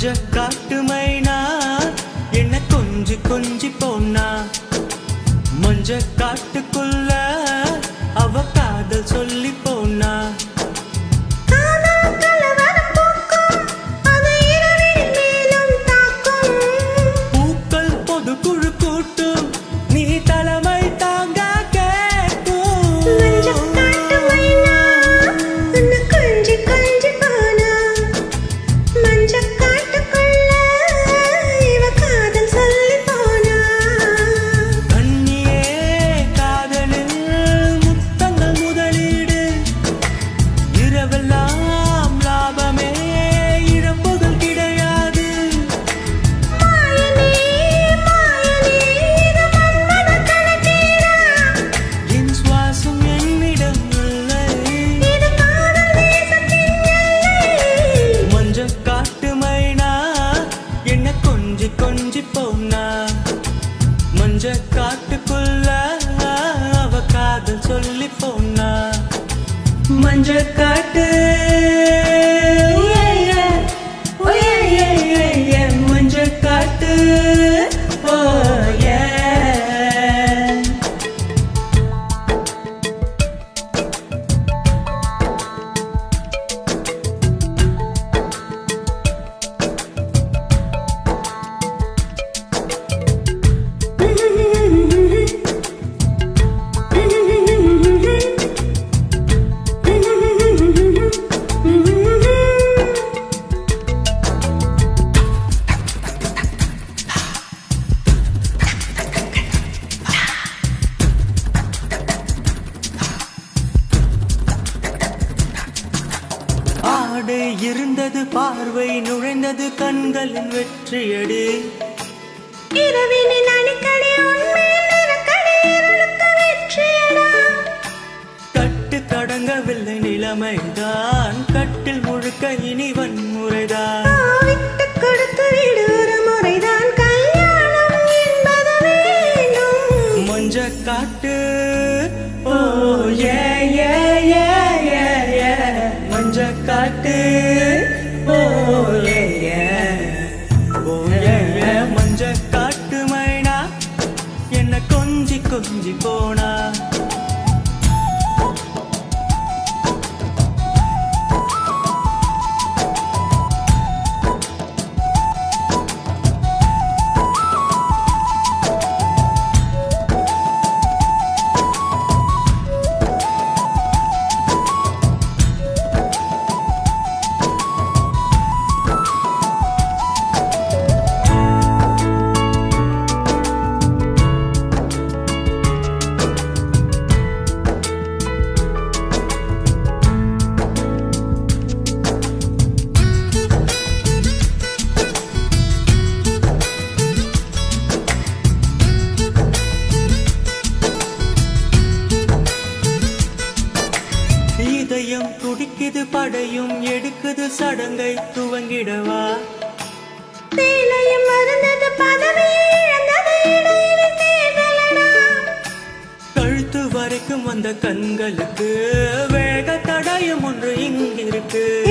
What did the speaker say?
மஞ்ச காட்டு மைனா என்ன கொஞ்சி கொஞ்சி போனா மஞ்ச காட்டுக்குள்ள அவ காதல் சொல்லி போனா காதல் கலவரம் போக்கும் அது இரவின் மேலும் தாக்கும் பூக்கள் பொது குழு கூட்டும் நீ தலைமை தாங்க மஞ்ச காட்டு மைனா உன்னை கொஞ்சி கொஞ்சி போனா மஞ்ச காட்டுக்குள்ள இவ காதல் சொல்லி போனா கண்ணியே காதலில் முத்தங்கள் முதலீடு இரவெல்லாம் லாபமே இழப்புகள் கிடையாது மாயனே மாயனே இது மன்மத கணக்கீடா என் சுவாசம் என்னிடம் இல்லை இது காதல் தேசத்தின் எல்லை மஞ்ச காட்டு மைனா என்ன கொஞ்சி கொஞ்சி போனா மஞ்ச காட்டுக்குள்ள அவ காதல் சொல்லி போனா மஞ்ச காட்டு yeah, yeah. Oh, yeah, yeah, yeah, yeah. மஞ்ச காட்டு oh, yeah. ஆடு இருந்தது பார்வை நுழைந்தது கண்களின் வெற்றியடி இரவினில் அடிக்கடி உன்மேல் நெருக்கடி இருளுக்கு வெற்றியடா கட்டு கடங்கவில்லை நிலைமைதான் கட்டில் முழுக்க இனி வன்முறைதான் விட்டு கொடுத்து விடு ஒரு முறைதான் கல்யாணம் என்பது வேண்டும் மஞ்ச காட்டு ஓ ஏ ஏ ஏ ஏ ஏ மஞ்ச காட்டு ஓ ஏ ஏ ஓ ஏ ஏ மஞ்ச காட்டு மைனா என்ன கொஞ்சி கொஞ்சி போனா இதயம் துடிக்குது படையும் எடுக்குது சடங்கை துவங்கிடவா தேயிலையும் மறந்தது பதவியை இழந்தது இடையினில் தேடலடா கழுத்து வரைக்கும் வந்த கண்களுக்கு வேக தடயம் ஒன்று இங்கிருக்கு